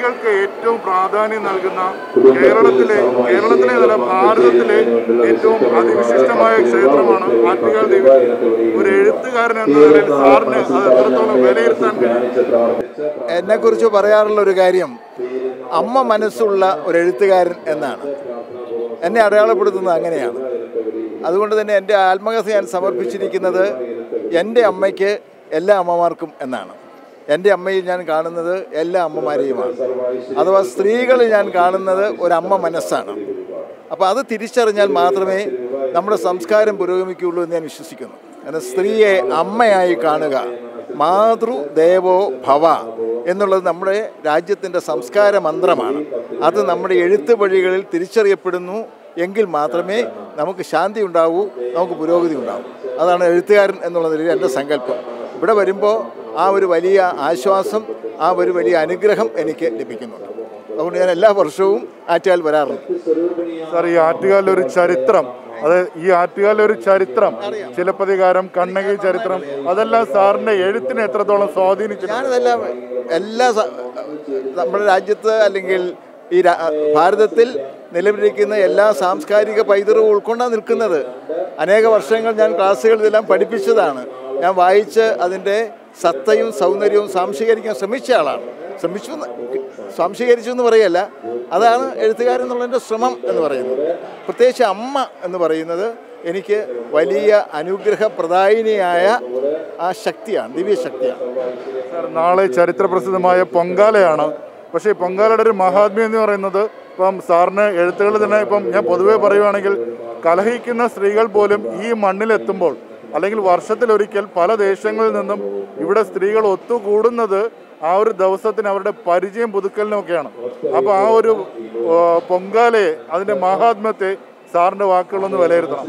സ്ത്രീകൾക്ക് ഏറ്റവും പ്രാധാന്യം നൽകുന്ന കേരളത്തിലെ കേരളത്തിലെ നല്ല ഭാരതത്തിലെ ഏറ്റവും അതിവിശിഷ്ടമായ ക്ഷേത്രമാണ് ആറ്റുകാൽ ദേവി ഒരു എഴുത്തുകാരൻ എന്ന നിലയിൽ സാറിന് അത് എത്രത്തോളം വിലയിരുത്താൻ കഴിയും എന്നെക്കുറിച്ച് പറയാറുള്ള ഒരു കാര്യം അമ്മ മനസ്സുള്ള ഒരു എഴുത്തുകാരൻ എന്നാണ് എന്നെ അടയാളപ്പെടുത്തുന്നത് അങ്ങനെയാണ് അതുകൊണ്ട് തന്നെ എൻ്റെ ആത്മകഥ ഞാൻ സമർപ്പിച്ചിരിക്കുന്നത് എൻ്റെ അമ്മയ്ക്ക് എല്ലാ അമ്മമാർക്കും എന്നാണ് എൻ്റെ അമ്മയിൽ ഞാൻ കാണുന്നത് എല്ലാ അമ്മമാരെയുമാണ് അഥവാ സ്ത്രീകളിൽ ഞാൻ കാണുന്നത് ഒരമ്മ മനസ്സാണ് അപ്പോൾ അത് തിരിച്ചറിഞ്ഞാൽ മാത്രമേ നമ്മുടെ സംസ്കാരം പുരോഗമിക്കുകയുള്ളൂ എന്ന് ഞാൻ വിശ്വസിക്കുന്നു കാരണം സ്ത്രീയെ അമ്മയായി കാണുക മാതൃ ദേവോ ഭവ എന്നുള്ളത് നമ്മുടെ രാജ്യത്തിൻ്റെ സംസ്കാര മന്ത്രമാണ് അത് നമ്മുടെ എഴുത്ത് വഴികളിൽ തിരിച്ചറിയപ്പെടുന്നു എങ്കിൽ മാത്രമേ നമുക്ക് ശാന്തി ഉണ്ടാവൂ നമുക്ക് പുരോഗതി ഉണ്ടാവൂ അതാണ് എഴുത്തുകാരൻ എന്നുള്ള നിലയിൽ എൻ്റെ സങ്കല്പം ഇവിടെ വരുമ്പോൾ ആ ഒരു വലിയ ആശ്വാസം ആ ഒരു വലിയ അനുഗ്രഹം എനിക്ക് ലഭിക്കുന്നുണ്ട് അതുകൊണ്ട് ഞാൻ എല്ലാ വർഷവും ആറ്റുകാൽ വരാറുണ്ട് സാർ ഈ ആറ്റുകാലിലെ ഒരു ചരിത്രം അത് ഈ ആറ്റുകാലിലെ ഒരു ചരിത്രം ചിലപ്പതികാരം കണ്ണകി ചരിത്രം അതെല്ലാം സാറിന്റെ എഴുത്തിനെ എത്രത്തോളം സ്വാധീനിച്ചു ഞാനതെല്ലാം എല്ലാ സ- നമ്മുടെ രാജ്യത്ത് അല്ലെങ്കിൽ ഈ രാ- ഭാരതത്തിൽ നിലവിലിരിക്കുന്ന എല്ലാ സാംസ്കാരിക പൈതൃകവും ഉൾക്കൊണ്ടാണ് നിൽക്കുന്നത് അനേക വർഷങ്ങൾ ഞാൻ ക്ലാസ്സുകളിൽ ഇതെല്ലാം പഠിപ്പിച്ചതാണ് ഞാൻ വായിച്ച് അതിൻ്റെ സത്തയും സൗന്ദര്യവും സാംശീകരിക്കാൻ ശ്രമിച്ച ആളാണ് ശ്രമിച്ചു എന്ന് സ്വാംശീകരിച്ചു എന്ന് പറയല്ല അതാണ് എഴുത്തുകാരൻ എന്നുള്ളതിൻ്റെ ശ്രമം എന്ന് പറയുന്നത് പ്രത്യേകിച്ച് അമ്മ എന്ന് പറയുന്നത് എനിക്ക് വലിയ അനുഗ്രഹപ്രദായിനിയായ ആ ശക്തിയാണ് ദിവ്യശക്തിയാണ് സാർ നാളെ ചരിത്രപ്രസിദ്ധമായ പൊങ്കാലയാണ് പക്ഷേ ഈ പൊങ്കാലയുടെ ഒരു മഹാത്മ്യം എന്ന് പറയുന്നത് ഇപ്പം സാറിന് എഴുത്തുകൾ തന്നെ ഇപ്പം ഞാൻ പൊതുവേ പറയുവാണെങ്കിൽ കലഹിക്കുന്ന സ്ത്രീകൾ പോലും ഈ മണ്ണിലെത്തുമ്പോൾ അല്ലെങ്കിൽ വർഷത്തിലൊരിക്കൽ പല ദേശങ്ങളിൽ നിന്നും ഇവിടെ സ്ത്രീകൾ ഒത്തുകൂടുന്നത് ആ ഒരു ദിവസത്തിന് അവരുടെ പരിചയം പുതുക്കലിനും ഒക്കെയാണ് അപ്പോൾ ആ ഒരു ആ, പൊങ്കാലയെ അതിൻ്റെ മഹാത്മ്യത്തെ സാറിൻ്റെ വാക്കുകളൊന്ന് വിലയിരുത്തണം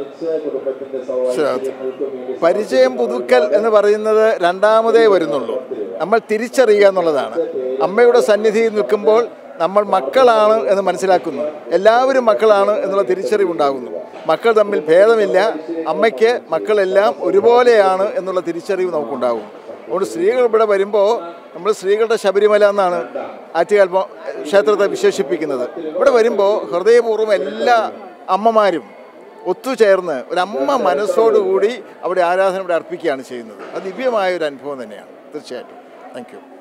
പരിചയം പുതുക്കൽ എന്ന് പറയുന്നത് രണ്ടാമതേ വരുന്നുള്ളൂ നമ്മൾ തിരിച്ചറിയുക എന്നുള്ളതാണ് അമ്മയുടെ സന്നിധിയിൽ നിൽക്കുമ്പോൾ നമ്മൾ മക്കളാണ് എന്ന് മനസ്സിലാക്കുന്നു എല്ലാവരും മക്കളാണ് എന്നുള്ള തിരിച്ചറിവുണ്ടാകുന്നു മക്കൾ തമ്മിൽ ഭേദമില്ല അമ്മയ്ക്ക് മക്കളെല്ലാം ഒരുപോലെയാണ് എന്നുള്ള തിരിച്ചറിവ് നമുക്കുണ്ടാകും അതുകൊണ്ട് സ്ത്രീകൾ ഇവിടെ വരുമ്പോൾ നമ്മൾ സ്ത്രീകളുടെ ശബരിമല എന്നാണ് ആറ്റുകാൽ മോ- ക്ഷേത്രത്തെ വിശേഷിപ്പിക്കുന്നത് ഇവിടെ വരുമ്പോൾ ഹൃദയപൂർവ്വം എല്ലാ അമ്മമാരും ഒത്തുചേർന്ന് ഒരമ്മ മനസ്സോടുകൂടി അവിടെ ആരാധന ഇവിടെ അർപ്പിക്കുകയാണ് ചെയ്യുന്നത് അത് ദിവ്യമായ ഒരു അനുഭവം തന്നെയാണ് തീർച്ചയായിട്ടും താങ്ക് യു